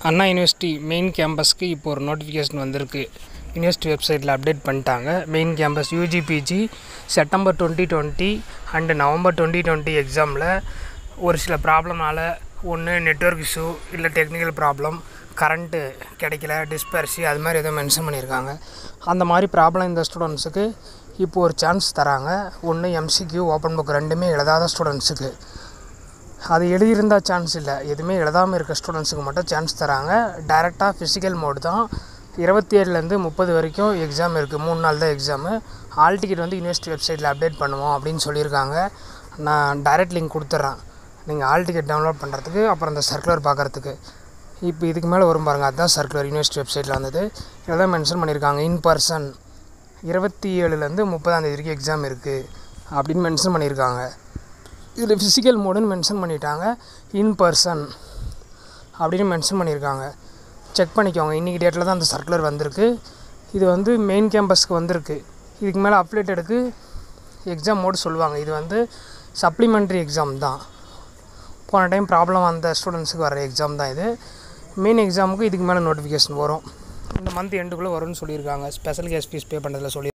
அண்ணா university main கேம்பஸ்க்கு இப்போ ஒரு notification வந்திருக்கு யூனிவர்சிட்டி வெப்சைட்டில் அப்டேட் பண்ணிட்டாங்க main campus UG PG September twenty twenty and November twenty twenty எக்ஸாமில் ஒரு சில ப்ராப்ளம்னால ஒன்று நெட்ஒர்க் இஷ்யூ இல்லை டெக்னிக்கல் ப்ராப்ளம் கரண்ட்டு கிடைக்கல டிஸ்பர்சி அது மாதிரி எதுவும் மென்ஷன் பண்ணியிருக்காங்க அந்த மாதிரி ப்ராப்ளம் இந்த ஸ்டூடெண்ட்ஸுக்கு இப்போ ஒரு சான்ஸ் தராங்க ஒன்று எம்சிக்யூ ஓப்பன் புக் ரெண்டுமே எழுதாத ஸ்டூடெண்ட்ஸுக்கு அது எழுதியிருந்தால் சான்ஸ் இல்லை எதுவுமே எழுதாமல் இருக்க ஸ்டூடெண்ட்ஸுக்கு மட்டும் சான்ஸ் தராங்க டைரெக்டாக ஃபிசிக்கல் மோடு தான் இருபத்தி ஏழுலேருந்து முப்பது வரைக்கும் எக்ஸாம் இருக்குது மூணு நாள் தான் எக்ஸாமு ஆல் டிக்கெட் வந்து யூனிவர்சிட்டி வெப்சைட்டில் அப்டேட் பண்ணுவோம் அப்படின்னு சொல்லியிருக்காங்க நான் டைரக்ட் லிங்க் கொடுத்துட்றேன் நீங்கள் ஆல் டிக்கெட் டவுன்லோட் பண்ணுறதுக்கு அப்புறம் இந்த சர்க்குலர் பார்க்குறதுக்கு இப்போ இதுக்கு மேலே வரும் பாருங்கள் அதுதான் சர்க்குலர் யூனிவர்சிட்டி வெப்சைட்டில் வந்தது இதில் தான் மென்ஷன் பண்ணியிருக்காங்க இன் பர்சன் இருபத்தி ஏழுலேருந்து முப்பதாந்தேதி வரைக்கும் எக்ஸாம் இருக்குது அப்படின்னு மென்ஷன் பண்ணியிருக்காங்க இதில் ஃபிசிக்கல் மோடுன்னு மென்ஷன் பண்ணிட்டாங்க இன் பர்சன் அப்படின்னு மென்ஷன் பண்ணியிருக்காங்க செக் பண்ணிக்கோங்க இன்றைக்கி டேட்டில் தான் அந்த சர்க்குலர் வந்திருக்கு இது வந்து மெயின் கேம்பஸ்க்கு வந்திருக்கு இதுக்கு மேலே அப்டேட்டடுக்கு எக்ஸாம் மோடு சொல்லுவாங்க இது வந்து சப்ளிமெண்ட்ரி எக்ஸாம் தான் போன டைம் ப்ராப்ளம் வந்த ஸ்டூடெண்ட்ஸுக்கு வர எக்ஸாம் தான் இது மெயின் எக்ஸாமுக்கு இதுக்கு மேலே நோட்டிஃபிகேஷன் வரும் இந்த மந்த் எண்டுக்குள்ளே வரும்னு சொல்லியிருக்காங்க ஸ்பெஷல் கேஸ் ஃபீஸ் பே பண்ணுறதுல சொல்லி